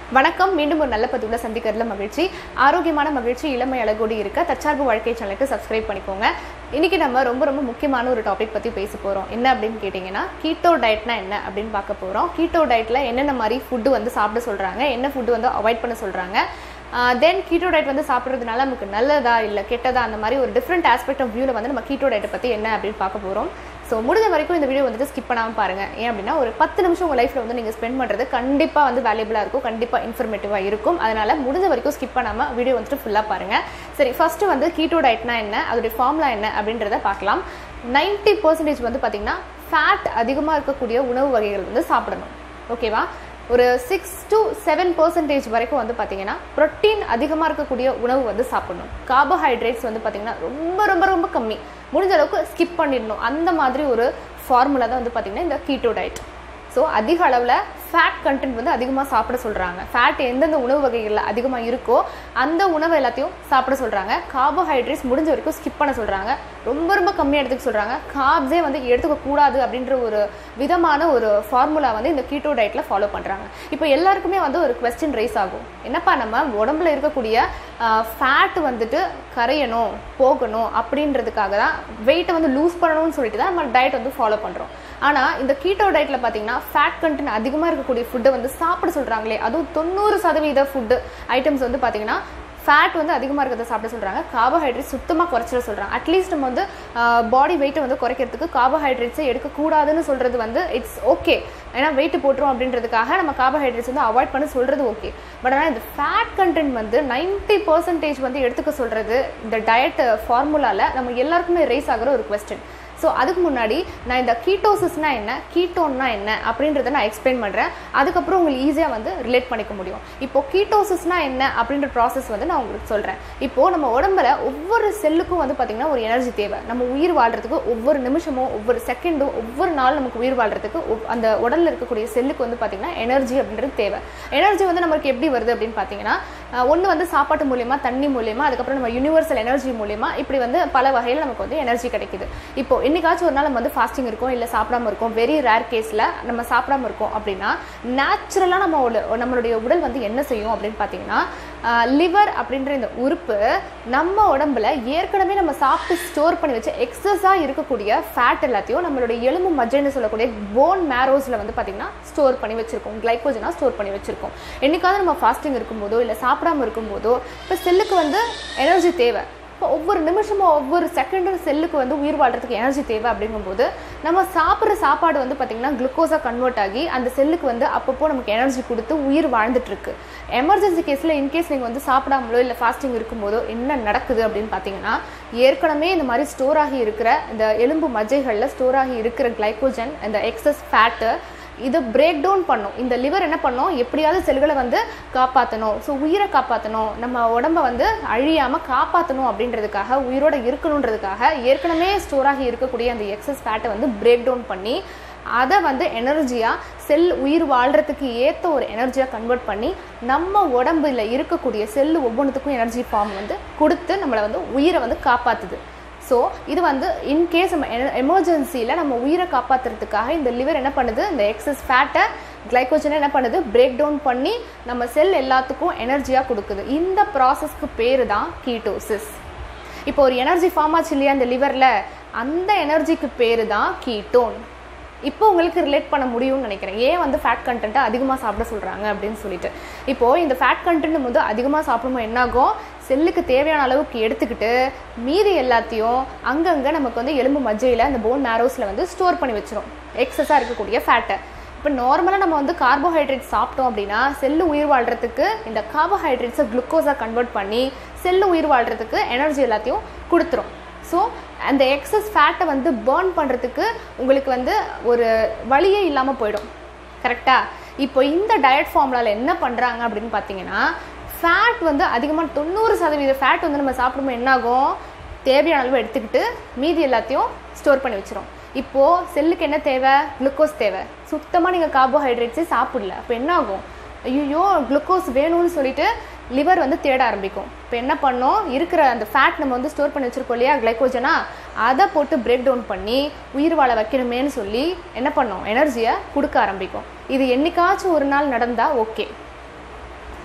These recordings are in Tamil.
வணக்கம் மீண்டும் ஒரு நல்ல பதிவுல சந்திக்கிறதுல மகிழ்ச்சி ஆரோக்கியமான மகிழ்ச்சி இளமை அழகோடு இருக்க தற்சார்பு வாழ்க்கை சேனலுக்கு சப்ஸ்கிரைப் பண்ணிக்கோங்க இன்னைக்கு நம்ம ரொம்ப ரொம்ப முக்கியமான ஒரு டாபிக் பத்தி பேச போறோம் என்ன அப்படின்னு கேட்டிங்கன்னா கீட்டோ டயட்னா என்ன அப்படின்னு பார்க்க போறோம் கீட்டோ டயட்ல என்னென்ன மாதிரி ஃபுட்டு வந்து சாப்பிட சொல்றாங்க என்ன ஃபுட்டு வந்து அவாய்ட் பண்ண சொல்றாங்க தென் கீட்டோ டயட் வந்து சாப்பிட்றதுனால நமக்கு நல்லதா இல்லை கெட்டதா அந்த மாதிரி ஒரு டிஃப்ரெண்ட் ஆஸ்பெக்ட் ஆஃப் வியூவில் வந்து நம்ம கீட்டோ டயட்டை பற்றி என்ன அப்படின்னு பார்க்க போகிறோம் ஸோ முடிஞ்ச வரைக்கும் இந்த வீடியோ வந்துட்டு ஸ்கிப் பண்ணாமல் பாருங்கள் ஏன் அப்படின்னா ஒரு பத்து நிமிஷம் உங்கள் லைஃப்பில் வந்து நீங்கள் ஸ்பெண்ட் பண்ணுறது கண்டிப்பாக வந்து வேல்யூபிளாக இருக்கும் கண்டிப்பாக இன்ஃபர்மேட்டிவாக இருக்கும் அதனால் முடிஞ்ச வரைக்கும் ஸ்கிப் பண்ணாமல் வீடியோ வந்துட்டு ஃபுல்லாக பாருங்கள் சரி ஃபஸ்ட்டு வந்து கீட்டோ டயட்னா என்ன அதோடைய ஃபார்முலா என்ன அப்படின்றத பார்க்கலாம் நைன்ட்டி பர்சன்டேஜ் வந்து பார்த்திங்கன்னா ஃபேட் அதிகமாக இருக்கக்கூடிய உணவு வகைகள் வந்து சாப்பிடணும் ஓகேவா ஒரு சிக்ஸ் டு செவன் பர்சன்டேஜ் வரைக்கும் வந்து பார்த்தீங்கன்னா ப்ரோட்டீன் அதிகமாக இருக்கக்கூடிய உணவு வந்து சாப்பிடணும் கார்போஹைட்ரேட்ஸ் வந்து பார்த்தீங்கன்னா ரொம்ப ரொம்ப ரொம்ப கம்மி முடிஞ்ச அளவுக்கு ஸ்கிப் பண்ணிடணும் அந்த மாதிரி ஒரு ஃபார்முலா தான் வந்து பார்த்தீங்கன்னா இந்த கீட்டோ டயட் ஸோ அதிக அளவில் ஃபேட் கண்டென்ட் வந்து அதிகமாக சாப்பிட சொல்கிறாங்க ஃபேட் எந்தெந்த உணவு வகைகளில் அதிகமாக இருக்கோ அந்த உணவு எல்லாத்தையும் சாப்பிட சொல்கிறாங்க கார்போஹைட்ரேட்ஸ் முடிஞ்ச வரைக்கும் ஸ்கிப் பண்ண சொல்கிறாங்க ரொம்ப ரொம்ப கம்மியாக எடுத்துக்க சொல்கிறாங்க கார்ப்ஸே வந்து எடுத்துக்க கூடாது அப்படின்ற ஒரு விதமான ஒரு ஃபார்முலா வந்து இந்த கீட்டோ டயட்டில் ஃபாலோ பண்ணுறாங்க இப்போ எல்லாருக்குமே வந்து ஒரு கொஸ்டின் ரைஸ் ஆகும் என்னப்பா நம்ம உடம்புல இருக்கக்கூடிய ஃபேட் வந்துட்டு கரையணும் போகணும் அப்படின்றதுக்காக தான் வெயிட்டை வந்து லூஸ் பண்ணணும்னு சொல்லிட்டு தான் நம்ம டயட் வந்து ஃபாலோ பண்ணுறோம் ஆனால் இந்த கீட்டோ டயட்டில் பார்த்தீங்கன்னா ஃபேட் கண்டென்ட் அதிகமாக இருக்கக்கூடிய ஃபுட்டை வந்து சாப்பிட சொல்கிறாங்களே அதுவும் தொண்ணூறு சதவீத ஃபுட்டு ஐட்டம்ஸ் வந்து பார்த்தீங்கன்னா ஃபேட் வந்து அதிகமாக இருக்கிறத சாப்பிட சொல்கிறாங்க கார்போஹைட்ரேட் சுத்தமாக குறைச்சிட சொல்கிறாங்க அட்லீஸ்ட் நம்ம வந்து பாடி வெயிட்டை வந்து குறைக்கிறதுக்கு கார்போஹைட்ரேட்ஸை எடுக்கக்கூடாதுன்னு சொல்கிறது வந்து இட்ஸ் ஓகே ஏன்னா வெயிட் போட்டுரும் அப்படின்றதுக்காக நம்ம கார்போஹைட்ரேட்ஸ் வந்து அவாய்ட் பண்ண சொல்கிறது ஓகே பட் ஆனால் இந்த ஃபேட் கண்டென்ட் வந்து நைன்ட்டி பர்சன்டேஜ் வந்து எடுத்துக்க சொல்கிறது இந்த டயட் ஃபார்முலாவில் நம்ம எல்லாருக்குமே ரைஸ் ஆகிற ஒரு கொஸ்டின் ஸோ அதுக்கு முன்னாடி நான் இந்த கீட்டோசிஸ்னா என்ன கீட்டோன்னா என்ன அப்படின்றத நான் எக்ஸ்பிளைன் பண்ணுறேன் அதுக்கப்புறம் உங்களுக்கு ஈஸியாக வந்து ரிலேட் பண்ணிக்க முடியும் இப்போ கீட்டோசிஸ்னா என்ன அப்படின்ற ப்ராசஸ் வந்து நான் உங்களுக்கு சொல்கிறேன் இப்போது நம்ம உடம்புல ஒவ்வொரு செல்லுக்கும் வந்து பார்த்திங்கன்னா ஒரு எனர்ஜி தேவை நம்ம உயிர் வாழ்கிறதுக்கு ஒவ்வொரு நிமிஷமும் ஒவ்வொரு செகண்டும் ஒவ்வொரு நாள் நமக்கு உயிர் வாழ்கிறதுக்கு அந்த உடலில் இருக்கக்கூடிய செல்லுக்கு வந்து பார்த்திங்கன்னா எனர்ஜி அப்படின்றது தேவை எனர்ஜி வந்து நமக்கு எப்படி வருது அப்படின்னு பார்த்தீங்கன்னா ஒன்று வந்து சாப்பாட்டு மூலியமாக தண்ணி மூலியமாக அதுக்கப்புறம் நம்ம யூனிவர்சல் எனர்ஜி மூலியமாக இப்படி வந்து பல வகையில் நமக்கு வந்து எனர்ஜி கிடைக்குது இப்போ என்னைக்காச்சும் ஒரு நாள் நம்ம வந்து ஃபாஸ்டிங் இருக்கோம் இல்லை சாப்பிடாம இருக்கோம் வெரி ரேர் கேஸில் நம்ம சாப்பிடாம இருக்கோம் அப்படின்னா நேச்சுரலாக நம்ம நம்மளுடைய உடல் வந்து என்ன செய்யும் அப்படின்னு பார்த்தீங்கன்னா லிவர் அப்படின்ற இந்த உறுப்பு நம்ம உடம்புல ஏற்கனவே நம்ம சாப்பிட்டு ஸ்டோர் பண்ணி வச்ச எக்ஸஸாக இருக்கக்கூடிய ஃபேட் எல்லாத்தையும் நம்மளுடைய எலும்பு மஜ்ஜைன்னு சொல்லக்கூடிய போன் மேரோஸில் வந்து பார்த்திங்கன்னா ஸ்டோர் பண்ணி வச்சிருக்கோம் கிளைக்கோஜனாக ஸ்டோர் பண்ணி வச்சிருக்கோம் என்னைக்காவது நம்ம ஃபாஸ்டிங் இருக்கும்போதோ இல்லை சாப்பிடாம இருக்கும்போதோ இப்போ செல்லுக்கு வந்து எனர்ஜி தேவை இப்போ ஒவ்வொரு நிமிஷமும் ஒவ்வொரு செகண்டும் செல்லுக்கு வந்து உயிர் வாழ்றதுக்கு எனர்ஜி தேவை அப்படிங்கும்போது நம்ம சாப்பிட்ற சாப்பாடு வந்து பார்த்திங்கன்னா குளுக்கோஸாக கன்வெர்ட் ஆகி அந்த செல்லுக்கு வந்து அப்பப்போ நமக்கு எனர்ஜி கொடுத்து உயிர் வாழ்ந்துட்டு இருக்கு எமர்ஜென்சி கேஸில் இன்கேஸ் நீங்கள் வந்து சாப்பிடாமலோ இல்லை ஃபாஸ்டிங் இருக்கும்போதோ என்ன நடக்குது அப்படின்னு பார்த்தீங்கன்னா ஏற்கனவே இந்த மாதிரி ஸ்டோர் ஆகி இருக்கிற இந்த எலும்பு மஜ்ஜைகளில் ஸ்டோர் ஆகி இருக்கிற கிளைக்கோஜன் இந்த எக்ஸஸ் ஃபேட்டு இது பிரேக் டவுன் பண்ணும் இந்த லிவர் என்ன பண்ணும் எப்படியாவது செல்களை வந்து காப்பாற்றணும் ஸோ உயிரை காப்பாற்றணும் நம்ம உடம்ப வந்து அழியாமல் காப்பாற்றணும் அப்படின்றதுக்காக உயிரோட இருக்கணுன்றதுக்காக ஏற்கனவே ஸ்டோர் ஆகி இருக்கக்கூடிய அந்த எக்ஸஸ் ஃபேட்டை வந்து பிரேக் டவுன் பண்ணி அதை வந்து எனர்ஜியாக செல் உயிர் வாழ்கிறதுக்கு ஏற்ற ஒரு எனர்ஜியாக கன்வெர்ட் பண்ணி நம்ம உடம்புல இருக்கக்கூடிய செல் ஒவ்வொன்றுத்துக்கும் எனர்ஜி ஃபார்ம் வந்து கொடுத்து நம்மளை வந்து உயிரை வந்து காப்பாற்றுது ஸோ இது வந்து இன்கேஸ் நம்ம எமர்ஜென்சியில் நம்ம உயிரை காப்பாற்றுறதுக்காக இந்த லிவர் என்ன பண்ணுது இந்த எக்ஸஸ் ஃபேட்டை கிளைக்கோஜனை என்ன பண்ணுது பிரேக் டவுன் பண்ணி நம்ம செல் எல்லாத்துக்கும் எனர்ஜியாக கொடுக்குது இந்த ப்ராசஸ்க்கு பேர் தான் கீட்டோசிஸ் இப்போ ஒரு எனர்ஜி ஃபார்ம் ஆச்சு இல்லையா இந்த லிவரில் அந்த எனர்ஜிக்கு பேர் தான் கீட்டோன் இப்போ உங்களுக்கு ரிலேட் பண்ண முடியும்னு நினைக்கிறேன் ஏன் வந்து ஃபேட் கண்டென்ட்டை அதிகமாக சாப்பிட சொல்கிறாங்க அப்படின்னு சொல்லிட்டு இப்போது இந்த ஃபேட் கண்டென்ட் வந்து அதிகமாக சாப்பிடும்போது என்னாகும் செல்லுக்கு தேவையான அளவுக்கு எடுத்துக்கிட்டு மீதி எல்லாத்தையும் அங்கங்கே நமக்கு வந்து எலும்பு மஜ்ஜையில் அந்த போன் மேரோஸில் வந்து ஸ்டோர் பண்ணி வச்சிரும் எக்ஸஸாக இருக்கக்கூடிய ஃபேட்டை இப்போ நார்மலாக நம்ம வந்து கார்போஹைட்ரேட் சாப்பிட்டோம் அப்படின்னா செல்லு உயிர் வாழ்கிறதுக்கு இந்த கார்போஹைட்ரேட்ஸை குளுக்கோஸாக கன்வெர்ட் பண்ணி செல்லு உயிர் வாழ்கிறதுக்கு எனர்ஜி எல்லாத்தையும் கொடுத்துரும் ஸோ அந்த எக்ஸஸ் ஃபேட்டை வந்து பேர்ன் பண்ணுறதுக்கு உங்களுக்கு வந்து ஒரு வழியே இல்லாமல் போயிடும் கரெக்டாக இப்போ இந்த டயட் ஃபார்முலாவில் என்ன பண்ணுறாங்க அப்படின்னு பார்த்தீங்கன்னா ஃபேட் வந்து அதிகமாக தொண்ணூறு சதவீத ஃபேட் வந்து நம்ம சாப்பிடும்போது என்னாகும் தேவையான அளவு எடுத்துக்கிட்டு மீதி எல்லாத்தையும் ஸ்டோர் பண்ணி வச்சிரும் இப்போது செல்லுக்கு என்ன தேவை குளுக்கோஸ் தேவை சுத்தமாக நீங்கள் கார்போஹைட்ரேட்ஸே சாப்பிடல அப்போ என்ன ஆகும் ஐயோ குளுக்கோஸ் வேணும்னு சொல்லிட்டு லிவர் வந்து தேட ஆரம்பிக்கும் இப்போ என்ன பண்ணோம் இருக்கிற அந்த ஃபேட் நம்ம வந்து ஸ்டோர் பண்ணி வச்சிருக்கோம் இல்லையா கிளைக்கோஜனா அதை போட்டு பிரேக் டவுன் பண்ணி உயிர் வாழ வைக்கணுமேன்னு சொல்லி என்ன பண்ணோம் எனர்ஜியை கொடுக்க ஆரம்பிக்கும் இது என்னைக்காச்சும் ஒரு நாள் நடந்தால் ஓகே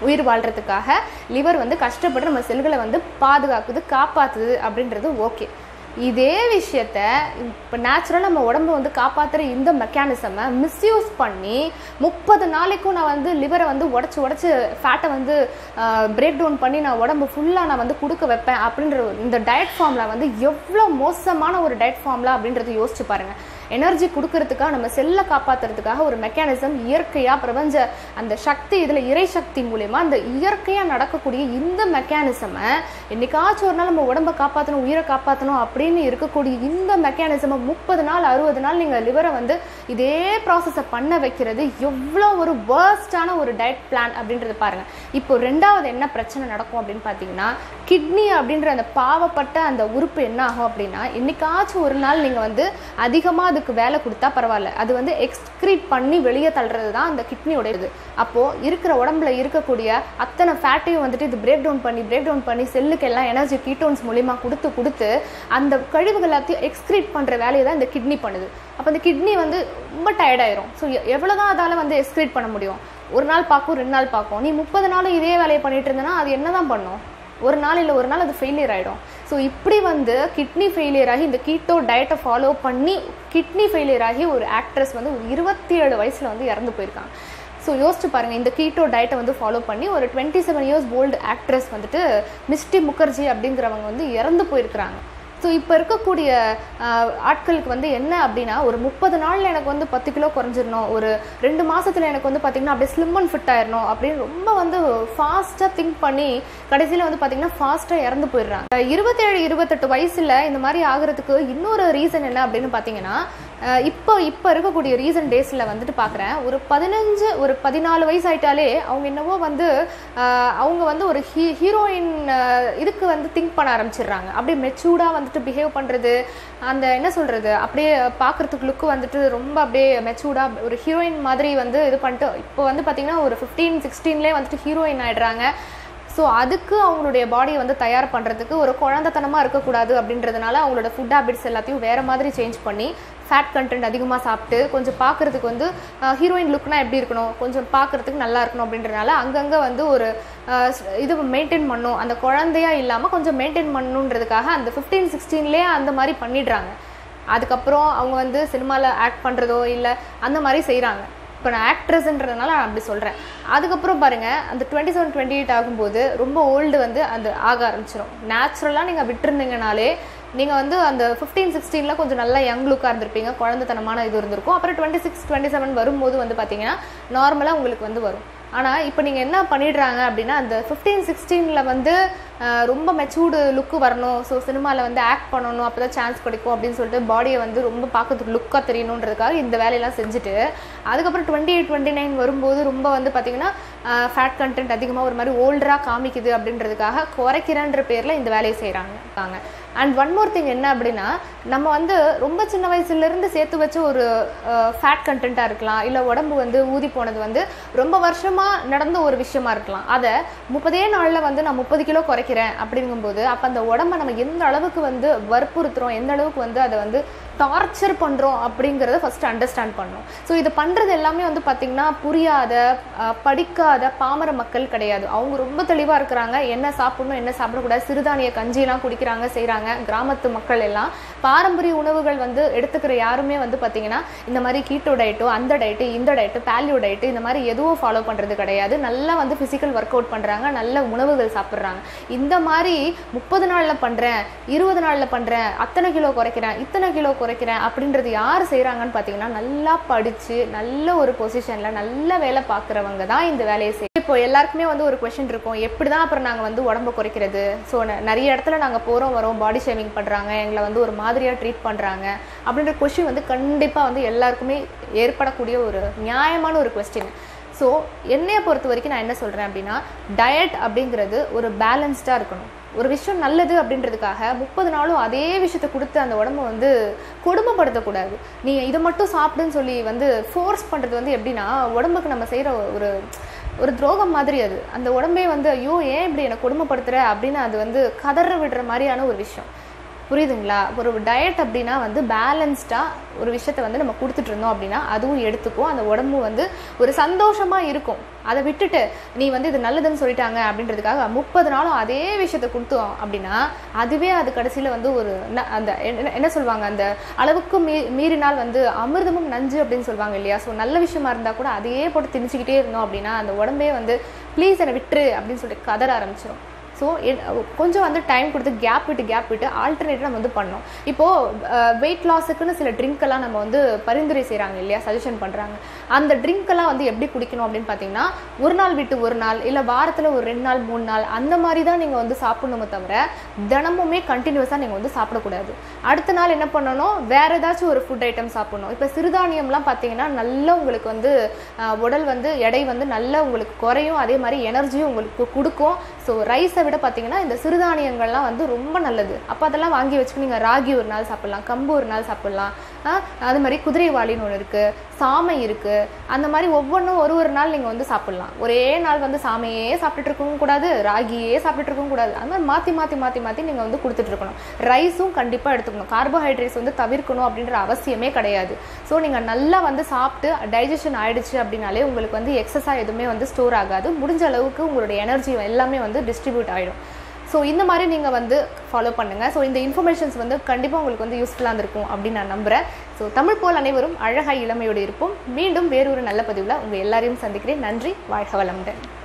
உயிர் வாழ்கிறதுக்காக லிவர் வந்து கஷ்டப்பட்டு நம்ம செல்களை வந்து பாதுகாக்குது காப்பாற்றுது அப்படின்றது ஓகே இதே விஷயத்த இப்போ நேச்சுரலாக நம்ம உடம்ப வந்து காப்பாற்றுற இந்த மெக்கானிசமை மிஸ்யூஸ் பண்ணி முப்பது நாளைக்கும் நான் வந்து லிவரை வந்து உடச்சி உடச்சி ஃபேட்டை வந்து பிரேக் டவுன் பண்ணி நான் உடம்பு ஃபுல்லாக நான் வந்து கொடுக்க வைப்பேன் அப்படின்ற இந்த டயட் ஃபார்மில் வந்து எவ்வளோ மோசமான ஒரு டயட் ஃபார்ம்ல அப்படின்றத யோசிச்சு பாருங்கள் எனர்ஜி கொடுக்கறதுக்காக நம்ம செல்லை காப்பாற்றுறதுக்காக ஒரு மெக்கானிசம் இயற்கையாக பிரபஞ்ச அந்த சக்தி இதில் இறை சக்தி மூலயமா அந்த இயற்கையாக நடக்கக்கூடிய இந்த மெக்கானிசமை என்னைக்காச்சும் ஒரு நாள் நம்ம உடம்பை காப்பாற்றணும் உயிரை காப்பாற்றணும் அப்படின்னு இருக்கக்கூடிய இந்த மெக்கானிசமை முப்பது நாள் அறுபது நாள் நீங்கள் லிவரை வந்து இதே ப்ராசஸை பண்ண வைக்கிறது எவ்வளோ ஒரு வேர்ஸ்டான ஒரு டயட் பிளான் அப்படின்றத பாருங்கள் இப்போ ரெண்டாவது என்ன பிரச்சனை நடக்கும் அப்படின்னு பார்த்தீங்கன்னா கிட்னி அப்படின்ற அந்த பாவப்பட்ட அந்த உறுப்பு என்ன ஆகும் அப்படின்னா என்னைக்காச்சும் ஒரு நாள் நீங்கள் வந்து அதிகமாக அதுக்கு வேலை கொடுத்தா பரவாயில்ல அது வந்து எக்ஸ்க்ரீட் பண்ணி வெளியே தள்ளுறது தான் அந்த கிட்னியோட இது அப்போது இருக்கிற உடம்புல இருக்கக்கூடிய அத்தனை ஃபேட்டையும் வந்துட்டு இது பிரேக் டவுன் பண்ணி பிரேக் டவுன் பண்ணி செல்லுக்கு எல்லாம் எனர்ஜி கீட்டோன்ஸ் மூலியமாக கொடுத்து கொடுத்து அந்த கழிவுகள் எல்லாத்தையும் எக்ஸ்க்ரீட் பண்ணுற வேலையை தான் இந்த கிட்னி பண்ணுது அப்போ இந்த கிட்னி வந்து ரொம்ப டயர்டாயிரும் ஸோ எவ்வளோ தான் அதால் வந்து எக்ஸ்க்ரீட் பண்ண முடியும் ஒரு நாள் பார்க்கும் ரெண்டு நாள் பார்க்கும் நீ முப்பது நாளும் இதே வேலையை பண்ணிட்டு இருந்தேன்னா அது என்ன தான் பண்ணும் ஒரு நாள் இல்லை ஒரு நாள் அது ஃபெயிலியர் ஆகிடும் ஸோ இப்படி வந்து கிட்னி ஃபெயிலியர் ஆகி இந்த கீட்டோ டயட்டை ஃபாலோ பண்ணி கிட்னி ஃபெயிலியர் ஆகி ஒரு ஆக்ட்ரஸ் வந்து ஒரு இருபத்தி ஏழு வயசில் வந்து இறந்து போயிருக்காங்க ஸோ யோசிச்சு பாருங்கள் இந்த கீட்டோ டயட்டை வந்து ஃபாலோ பண்ணி ஒரு twenty seven years old actress வந்துட்டு மிஸ்டி முகர்ஜி அப்படிங்கிறவங்க வந்து இறந்து போயிருக்கிறாங்க ஸோ இப்போ இருக்கக்கூடிய ஆட்களுக்கு வந்து என்ன அப்படின்னா ஒரு முப்பது நாளில் எனக்கு வந்து பத்து கிலோ குறைஞ்சிடணும் ஒரு ரெண்டு மாதத்தில் எனக்கு வந்து பார்த்திங்கன்னா அப்படியே ஸ்லிம் அண்ட் ஃபிட் ஆயிடணும் அப்படின்னு ரொம்ப வந்து ஃபாஸ்ட்டாக திங்க் பண்ணி கடைசியில் வந்து பார்த்திங்கன்னா ஃபாஸ்ட்டாக இறந்து போயிடுறாங்க இருபத்தேழு இருபத்தெட்டு வயசில் இந்த மாதிரி ஆகிறதுக்கு இன்னொரு ரீசன் என்ன அப்படின்னு பார்த்தீங்கன்னா இப்போ இப்போ இருக்கக்கூடிய ரீசன் டேஸில் வந்துட்டு பார்க்குறேன் ஒரு பதினஞ்சு ஒரு பதினாலு வயசு ஆயிட்டாலே அவங்க என்னவோ வந்து அவங்க வந்து ஒரு ஹீ ஹீரோயின் இதுக்கு வந்து திங்க் பண்ண ஆரம்பிச்சிடுறாங்க அப்படியே மெச்சூர்டாக வந்துட்டு பிஹேவ் பண்ணுறது அந்த என்ன சொல்கிறது அப்படியே பார்க்குறதுக்கு லுக்கு வந்துட்டு ரொம்ப அப்படியே மெச்சூர்டாக ஒரு ஹீரோயின் மாதிரி வந்து இது பண்ணிட்டு இப்போ வந்து பார்த்திங்கன்னா ஒரு ஃபிஃப்டீன் சிக்ஸ்டீன்லேயே வந்துட்டு ஹீரோயின் ஆயிடுறாங்க ஸோ அதுக்கு அவங்களுடைய பாடியை வந்து தயார் பண்ணுறதுக்கு ஒரு குழந்தைத்தனமாக இருக்கக்கூடாது அப்படின்றதுனால அவங்களோட ஃபுட் ஹேபிட்ஸ் எல்லாத்தையும் வேறு மாதிரி சேஞ்ச் பண்ணி ஃபேட் கண்டென்ட் அதிகமாக சாப்பிட்டு கொஞ்சம் பார்க்குறதுக்கு வந்து ஹீரோயின் லுக்னா எப்படி இருக்கணும் கொஞ்சம் பார்க்குறதுக்கு நல்லா இருக்கணும் அப்படின்றனால அங்கங்கே வந்து ஒரு இது மெயின்டைன் பண்ணும் அந்த குழந்தையா இல்லாமல் கொஞ்சம் மெயின்டைன் பண்ணணுன்றதுக்காக அந்த ஃபிஃப்டீன் சிக்ஸ்டீன்லேயே அந்த மாதிரி பண்ணிடுறாங்க அதுக்கப்புறம் அவங்க வந்து சினிமாவில் ஆக்ட் பண்ணுறதோ இல்லை அந்த மாதிரி செய்கிறாங்க இப்போ நான் ஆக்ட்ரஸ்ன்றதுனால நான் அப்படி சொல்கிறேன் அதுக்கப்புறம் பாருங்கள் அந்த டுவெண்ட்டி செவன் டுவெண்ட்டி எயிட் ஆகும்போது ரொம்ப ஓல்டு வந்து அந்த ஆக ஆரம்பிச்சிடும் நேச்சுரலாக நீங்கள் விட்டுருந்தீங்கனாலே நீங்கள் வந்து அந்த ஃபிஃப்டீன் சிக்ஸ்டீனில் கொஞ்சம் நல்லா யங் லுக்காக இருந்திருப்பீங்க குழந்தைத்தனமான இது இருந்திருக்கும் அப்புறம் டுவெண்ட்டி சிக்ஸ் டுவெண்ட்டி செவன் வரும்போது வந்து பார்த்தீங்கன்னா நார்மலாக உங்களுக்கு வந்து வரும் ஆனால் இப்போ நீங்கள் என்ன பண்ணிடுறாங்க அப்படின்னா அந்த ஃபிஃப்டீன் சிக்ஸ்டீனில் வந்து ரொம்ப மெச்சூர்டு லுக்கு வரணும் ஸோ சினிமாவில் வந்து ஆக்ட் பண்ணணும் அப்போ தான் சான்ஸ் கிடைக்கும் அப்படின்னு சொல்லிட்டு பாடியை வந்து ரொம்ப பார்க்கறதுக்கு லுக்காக தெரியணுன்றதுக்காக இந்த வேலையெல்லாம் செஞ்சுட்டு அதுக்கப்புறம் டுவெண்ட்டி எயிட் டுவெண்ட்டி நைன் வரும்போது ரொம்ப வந்து பார்த்திங்கன்னா ஃபேட் கண்டென்ட் அதிகமாக ஒரு மாதிரி ஓல்டராக காமிக்குது அப்படின்றதுக்காக குறைக்கிறன்ற பேரில் இந்த வேலையை செய்கிறாங்க அண்ட் ஒன் மோர் திங் என்ன அப்படின்னா நம்ம வந்து ரொம்ப சின்ன வயசுலேருந்து சேர்த்து வச்ச ஒரு ஃபேட் கண்டென்ட்டாக இருக்கலாம் இல்லை உடம்பு வந்து ஊதி போனது வந்து ரொம்ப வருஷமாக நடந்த ஒரு விஷயமா இருக்கலாம் அதை முப்பதே நாளில் வந்து நான் முப்பது கிலோ குறைக்கிறேன் அப்படிங்கும்போது அப்போ அந்த உடம்பை நம்ம எந்த அளவுக்கு வந்து வற்புறுத்துறோம் எந்த அளவுக்கு வந்து அதை வந்து டார்ச்சர் பண்ணுறோம் அப்படிங்கிறத ஃபஸ்ட்டு அண்டர்ஸ்டாண்ட் பண்ணணும் ஸோ இது பண்ணுறது எல்லாமே வந்து பார்த்திங்கன்னா புரியாத படிக்காத பாமர மக்கள் கிடையாது அவங்க ரொம்ப தெளிவாக இருக்கிறாங்க என்ன சாப்பிடணும் என்ன சாப்பிடக்கூடாது சிறுதானிய கஞ்சியெல்லாம் குடிக்கிறாங்க செய்கிறாங்க கிராமத்து மக்கள் எல்லாம் பாரம்பரிய உணவுகள் வந்து எடுத்துக்கிற யாருமே வந்து பார்த்திங்கன்னா இந்த மாதிரி கீட்டோ டயட்டோ அந்த டயட்டு இந்த டயட்டு பேலியோ டயட்டு இந்த மாதிரி எதுவும் ஃபாலோ பண்ணுறது கிடையாது நல்லா வந்து ஃபிசிக்கல் ஒர்க் அவுட் பண்ணுறாங்க நல்ல உணவுகள் சாப்பிட்றாங்க இந்த மாதிரி முப்பது நாளில் பண்ணுறேன் இருபது நாளில் பண்ணுறேன் அத்தனை கிலோ குறைக்கிறேன் இத்தனை கிலோ குறைக்கிறேன் அப்படின்றது யார் செய்கிறாங்கன்னு பார்த்தீங்கன்னா நல்லா படித்து நல்ல ஒரு பொசிஷனில் நல்ல வேலை பார்க்குறவங்க தான் இந்த வேலையை செய்யும் இப்போ எல்லாருக்குமே வந்து ஒரு கொஷின் இருக்கும் எப்படி தான் அப்புறம் நாங்கள் வந்து உடம்பு குறைக்கிறது ஸோ நிறைய இடத்துல நாங்கள் போகிறோம் வரோம் பாடி ஷேவிங் பண்ணுறாங்க எங்களை வந்து ஒரு மாதிரியாக ட்ரீட் பண்ணுறாங்க அப்படின்ற கொஷின் வந்து கண்டிப்பாக வந்து எல்லாருக்குமே ஏற்படக்கூடிய ஒரு நியாயமான ஒரு கொஸ்டின் ஸோ என்னையை பொறுத்த வரைக்கும் நான் என்ன சொல்கிறேன் அப்படின்னா டயட் அப்படிங்கிறது ஒரு பேலன்ஸ்டாக இருக்கணும் ஒரு விஷயம் நல்லது அப்படின்றதுக்காக முப்பது நாளும் அதே விஷயத்த கொடுத்து அந்த உடம்ப வந்து கொடுமைப்படுத்தக்கூடாது நீங்கள் இதை மட்டும் சாப்பிடுன்னு சொல்லி வந்து ஃபோர்ஸ் பண்ணுறது வந்து எப்படின்னா உடம்புக்கு நம்ம செய்கிற ஒரு ஒரு துரோகம் மாதிரி அது அந்த உடம்பே வந்து ஐயோ ஏன் இப்படி என்னை கொடுமைப்படுத்துகிற அப்படின்னு அது வந்து கதற விடுற மாதிரியான ஒரு விஷயம் புரியுதுங்களா ஒரு டயட் அப்படின்னா வந்து பேலன்ஸ்டாக ஒரு விஷயத்த வந்து நம்ம கொடுத்துட்டு இருந்தோம் அப்படின்னா அதுவும் எடுத்துக்கும் அந்த உடம்பு வந்து ஒரு சந்தோஷமாக இருக்கும் அதை விட்டுட்டு நீ வந்து இது நல்லதுன்னு சொல்லிட்டாங்க அப்படின்றதுக்காக முப்பது நாளும் அதே விஷயத்த கொடுத்தோம் அப்படின்னா அதுவே அது கடைசியில் வந்து ஒரு ந- அந்த என்ன- என்ன சொல்லுவாங்க அந்த அளவுக்கு மீ மீறினால் வந்து அமிர்தமும் நஞ்சு அப்படின்னு சொல்லுவாங்க இல்லையா ஸோ நல்ல விஷயமா இருந்தால் கூட அதையே போட்டு திணிச்சுக்கிட்டே இருந்தோம் அப்படின்னா அந்த உடம்பே வந்து ப்ளீஸ் என்னை விட்டுரு அப்படின்னு சொல்லிட்டு கதற ஆரம்பிச்சிடும் ஸோ கொஞ்சம் வந்து டைம் கொடுத்து கேப் விட்டு கேப் விட்டு ஆல்டர்னேட்டிவ் நம்ம வந்து பண்ணோம் இப்போது வெயிட் லாஸுக்குன்னு சில ட்ரிங்க் எல்லாம் நம்ம வந்து பரிந்துரை செய்கிறாங்க இல்லையா சஜஷன் பண்ணுறாங்க அந்த ட்ரிங்க் எல்லாம் வந்து எப்படி குடிக்கணும் அப்படின்னு பார்த்தீங்கன்னா ஒரு நாள் விட்டு ஒரு நாள் இல்லை வாரத்தில் ஒரு ரெண்டு நாள் மூணு நாள் அந்த மாதிரி தான் நீங்கள் வந்து சாப்பிடணுமே தவிர தினமுமே கண்டினியூஸாக நீங்கள் வந்து சாப்பிடக்கூடாது அடுத்த நாள் என்ன பண்ணணும் வேற ஏதாச்சும் ஒரு ஃபுட் ஐட்டம் சாப்பிடணும் இப்போ சிறுதானியம்லாம் பார்த்தீங்கன்னா நல்லா உங்களுக்கு வந்து அஹ், உடல் வந்து எடை வந்து நல்லா உங்களுக்கு குறையும் அதே மாதிரி எனர்ஜியும் உங்களுக்கு கொடுக்கும் ஸோ ரைஸை விட பார்த்தீங்கன்னா இந்த சிறுதானியங்கள்லாம் வந்து ரொம்ப நல்லது அப்போ அதெல்லாம் வாங்கி வச்சுக்க நீங்கள் ராகி ஒரு நாள் சாப்பிடலாம் கம்பு ஒரு நாள் சாப்பிடலாம் அஹ், அது மாதிரி குதிரைவாளின்னு ஒன்று இருக்குது சாமை இருக்குது அந்த மாதிரி ஒவ்வொன்றும் ஒரு ஒரு நாள் நீங்கள் வந்து சாப்பிடலாம் ஒரே நாள் வந்து சாமையே சாப்பிட்டுட்டு இருக்கவும் கூடாது ராகியே சாப்பிட்டுட்டு இருக்கவும் கூடாது அந்த மாதிரி மாற்றி மாற்றி மாற்றி மாற்றி நீங்கள் வந்து கொடுத்துட்டு இருக்கணும் ரைஸும் கண்டிப்பாக எடுத்துக்கணும் கார்போஹைட்ரேட்ஸ் வந்து தவிர்க்கணும் அப்படின்ற அவசியமே கிடையாது ஸோ நீங்கள் நல்லா வந்து சாப்பிட்டு டைஜஷன் ஆயிடுச்சு அப்படின்னாலே உங்களுக்கு வந்து எக்ஸஸாக எதுவுமே வந்து ஸ்டோர் ஆகாது முடிஞ்ச அளவுக்கு உங்களுடைய எனர்ஜி எல்லாமே வந்து டிஸ்ட்ரிபியூட் ஆகிடும் ஸோ இந்த மாதிரி நீங்கள் வந்து ஃபாலோ பண்ணுங்கள் ஸோ இந்த இன்ஃபர்மேஷன்ஸ் வந்து கண்டிப்பாக உங்களுக்கு வந்து யூஸ்ஃபுல்லாக இருந்திருக்கும் அப்படின்னு நான் நம்புகிறேன் ஸோ தமிழ் போல் அனைவரும் அழகாய் இளமையோடு இருப்போம் மீண்டும் வேறொரு நல்ல பதிவில் உங்கள் எல்லாரையும் சந்திக்கிறேன் நன்றி வாழ்க வளமுடன்